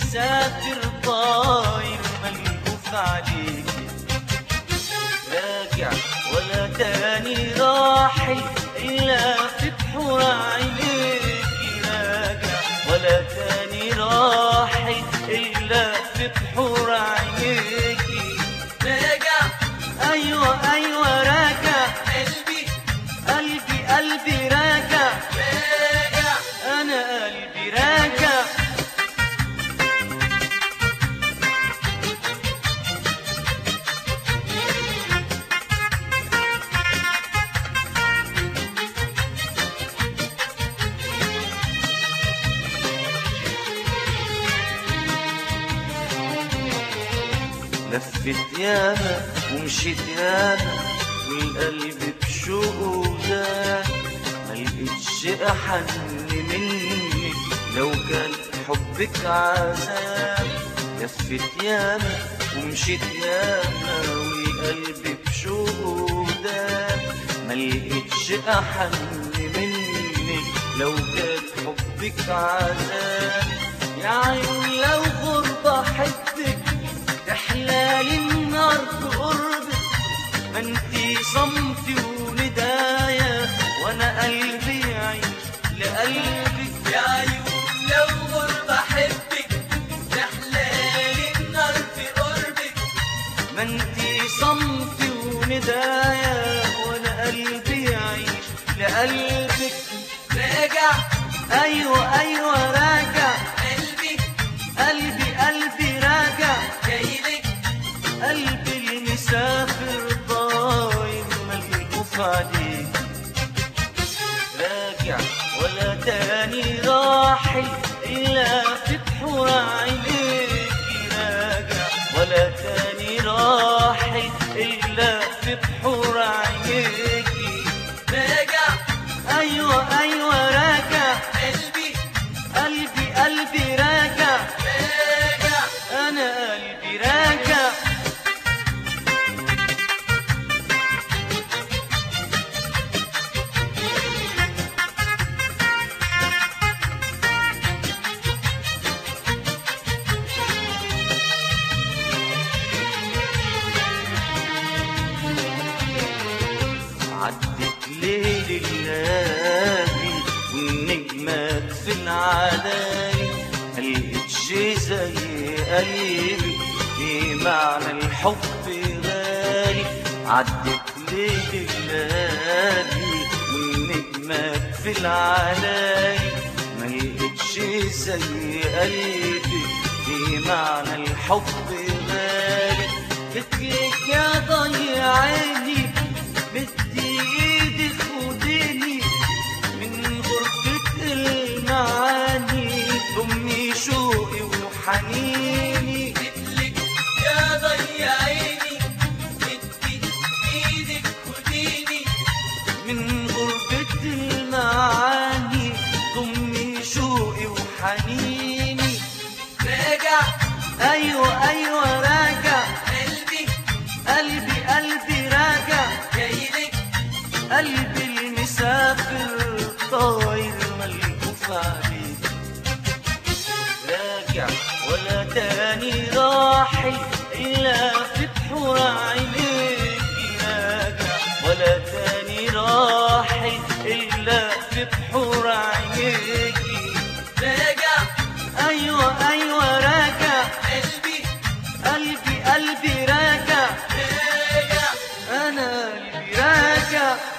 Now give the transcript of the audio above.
مسافر طاير ملهوف عليكي راجع ولا تاني راحل إلا في بحور عينيكي راجع ولا تاني راحل إلا في بحور عينيكي راجع أيوة أيوة راجع قلبي قلبي قلبي راجع راجع أنا قلبي راجع لفت ياما ومشيت ياما والقلب بشوق وزاد ما لقيتش احن منك لو كان حبك عذاب لفت ياما ومشيت ياما والقلب بشوق وزاد ما لقيتش احن منك لو كان حبك عذاب يا عيون لو غربة حبك تحلالي النار في قربك ما انتي صمتي وندايا وانا قلبي يعيش لقلبك يا عيون لو غربة أحبك تحلالي النار في قربك ما انتي صمتي وندايا وانا قلبي يعيش لقلبك راجع ايوه ايوه راجع قلبي قلبي قلبي راجع جايلك قلبي المسافر ضايع ملهوف عليك راجع ولا تاني راحل إلا في بحور عينيك راجع ولا تاني راحل إلا في بحور عينيك راجع أيوة أيوة راجع قلبي قلبي قلبي راجع راجع أنا قلبي راجع عدت ليل الليالي والنجمات في العلالي ملقتش زي قلبي في معنى الحب غالي عدت ليل الليالي والنجمات في العلالي ملقتش زي قلبي في معنى الحب غالي مثلك يا ضيع عيني بدي ايدي خديني من غرفة المعاني ضمي شوقي وحنيني مثلك يا ضيع عيني ادي ايدك خديني من غرفة المعاني ضمي شوقي وحنيني راجع ايوه ايوه راجع قلبي قلبي قلبي راجع جايلك قلبي المسافر طاير ملهوف عليك راجع ولا تاني راحل إلا في بحور عينيك راجع ولا تاني راحل إلا في بحور عينيك راجع أيوة أيوة راجع قلبي قلبي قلبي راجع راجع أنا قلبي راجع